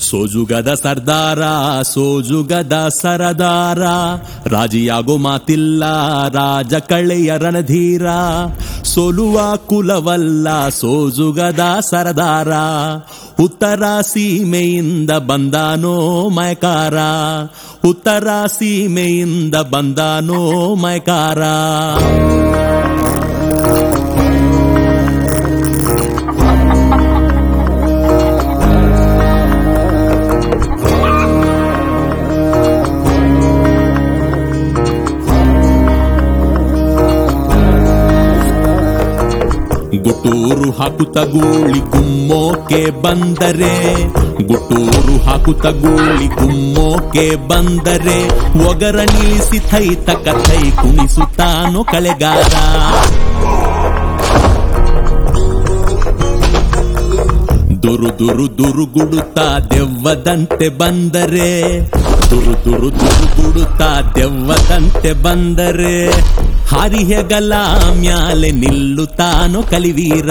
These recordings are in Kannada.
ಸೋಜುಗದ ಸರ್ದಾರ ಸೋಜುಗದ ಸರದಾರ ರಾಜಿಯಾಗೋ ಮಾತಿಲ್ಲ ರಾಜ ಕಳೆಯ ರಣಧೀರ ಸೋಲುವ ಕುಲವಲ್ಲ ಸೋಜುಗದ ಸರದಾರ ಉತ್ತರ ಸೀಮೆಯಿಂದ ಬಂದಾನೋ ಮಯಕಾರ ಉತ್ತರ ಸೀಮೆಯಿಂದ ಬಂದಾನೋ ಮಯಕಾರ ಗುಟೂರು ಹಾಕುತ್ತ ಗೂಳಿ ಗುಮ್ಮೋಕೆ ಬಂದರೆ ಗುಟೂರು ಹಾಕುತ್ತ ಗೂಳಿ ಗುಮ್ಮೋಕೆ ಬಂದರೆ ಒಗರ ನಿಲ್ಲಿಸಿ ಥೈ ತಕ ಥೈ ಕುಣಿಸುತ್ತಾನೋ ಕಳೆಗಾರ ದುರು ದುರು ದುರುಗುಡುತ್ತಾ ದೆವ್ವದಂತೆ ಬಂದರೆ ದುರು ದುರು ದುರುಗುಡುತ್ತಾ ದೆವ್ವದಂತೆ ಬಂದರೆ ಹರಿಹೆಗಲ ಮ್ಯಾಲೆ ನಿಲ್ಲುತ್ತಾನೋ ಕಲಿವೀರ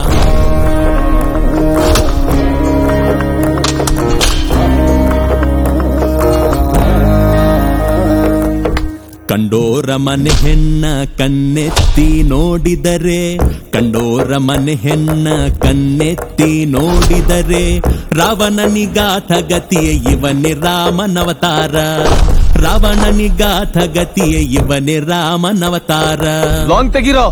ಕಂಡೋರ ಮನೆ ಹೆಣ್ಣ ಕಣ್ಣೆತ್ತಿ ನೋಡಿದರೆ ಕಂಡೋರ ಮನೆ ಹೆಣ್ಣ ಕಣ್ಣೆತ್ತಿ ನೋಡಿದರೆ ರಾವಣನಿಗಾಥ ಗತಿಯ ಇವನೇ ರಾಮನವತಾರ ರಾವಣನಿಗಾಥ ಗತಿಯ ಇವನೇ ರಾಮನವತಾರ ಲಾಂಗ್ ತೆಗಿರೋ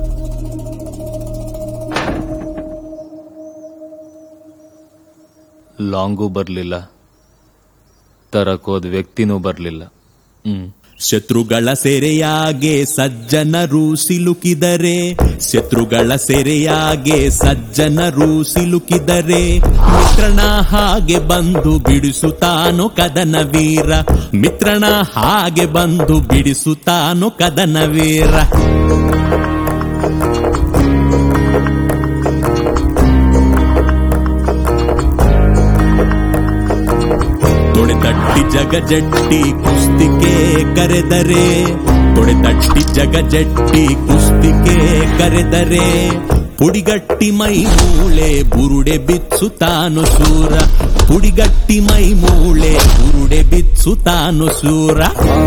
ಲಾಂಗೂ ಬರ್ಲಿಲ್ಲ ತರಕೋದ್ ವ್ಯಕ್ತಿನೂ ಬರ್ಲಿಲ್ಲ ಹ್ಮ್ ಶತ್ರುಗಳ ಸೆರೆಯಾಗೆ ಸಜ್ಜನರು ಸಿಲುಕಿದರೆ ಶತ್ರುಗಳ ಸೆರೆಯಾಗೆ ಸಜ್ಜನರು ಸಿಲುಕಿದರೆ ಮಿತ್ರನ ಹಾಗೆ ಬಂದು ಬಿಡಿಸುತ್ತಾನೋ ಕದನ ವೀರ ಮಿತ್ರನ ಹಾಗೆ ಬಂದು ಬಿಡಿಸುತ್ತಾನೋ ಕದನ ವೀರ ತೊಡೆತಟ್ಟಿ ಜಗಜಟ್ಟಿ ಕುಸ್ತಿಗೆ ಕರೆದರೆ ತೊಡೆತಟ್ಟಿ ಜಗಜಟ್ಟಿ ಕುಸ್ತಿಗೆ ಕರೆದರೆ ಪುಡಿಗಟ್ಟಿ ಮೈ ಮೂಳೆ ಬುರುಡೆ ಬಿಚ್ಚುತ್ತಾನು ಸೂರ ಪುಡಿಗಟ್ಟಿ ಮೈ ಮೂಳೆ ಬುರುಡೆ ಬಿಚ್ಚುತ್ತಾನು ಸೂರ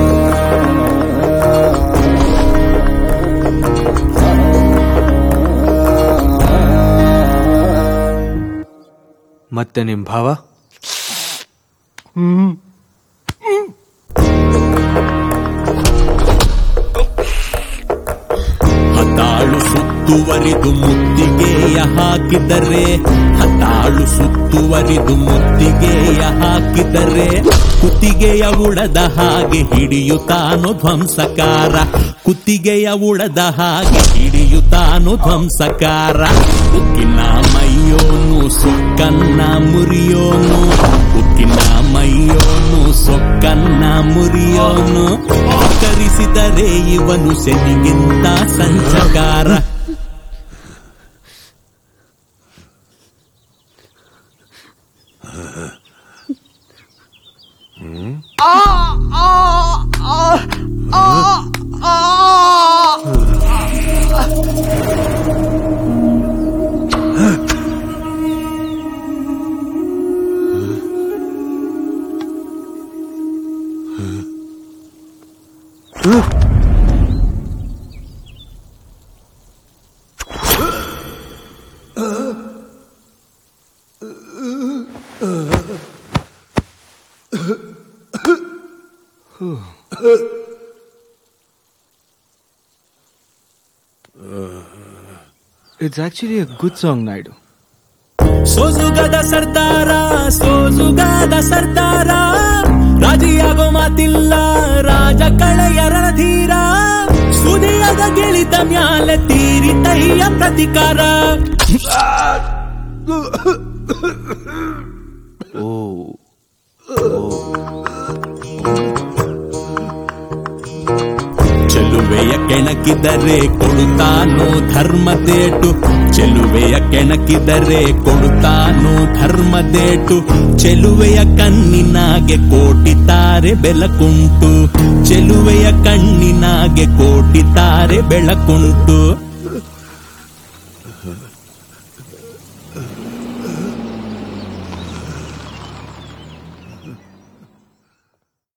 ಮತ್ತೆ ನಿಮ್ ಭಾವ ಹತ್ತಾಳು ಸುತ್ತುವರಿದು ಮುತ್ತಿಗೆಯ ಹಾಕಿದರೆ ಹತ್ತಾಳು ಸುತ್ತುವರಿದು ಮುತ್ತಿಗೆಯ ಹಾಕಿದರೆ ಕುತ್ತಿಗೆಯ ಉಳದ ಹಾಗೆ ಹಿಡಿಯುತ್ತಾನು ಧ್ವಂಸಕಾರ ಕುತ್ತಿಗೆಯ ಉಳದ ಹಾಗೆ ಹಿಡಿಯುತ್ತಾನು ಧ್ವಂಸಕಾರ ಉಕ್ಕಿನ ಮೈಯೋನು ಸೊಕ್ಕನ್ನ ಮುರಿಯೋನು ಉಕ್ಕಿನ ಮೈಯೋನು ಸೊಕ್ಕನ್ನ ಮುರಿಯೋನು ಕರಿಸಿದರೆ ಇವನು ಶನಿಗಿಂತ ಸಂಚಕಾರ it's actually a good song Naidu ಸೋಜುಗದ ಸರ್ದಾರ ಸೋಜುಗದ ಸರ್ದಾರ ರಾಜಿಯಾಗೋ ಮಾತಿಲ್ಲ ರಾಜ ಕಳೆಯ ರಣಧೀರ ಸುದಿಯದ ಗೆಳಿತ ಮ್ಯಾಲೆ ತೀರಿತಯ್ಯ ಪ್ರತಿಕಾರ ಓ ಚೆಲುವೆಯ ಕೆಣಕಿದರೆ ಕೊಡುತ್ತಾನೋ ಧರ್ಮದೇಟು ಚೆಲುವೆಯ ಕೆಣಕಿದರೆ ಕೊಡುತ್ತಾನೋ ಧರ್ಮದೇಟು ಚೆಲುವೆಯ ಕಣ್ಣಿನಾಗೆ ಕೋಟಿತಾರೆ ಬೆಳಕುಂಟು ಚೆಲುವೆಯ ಕಣ್ಣಿನಾಗೆ ಕೋಟಿತಾರೆ ಬೆಳಕುಂಟು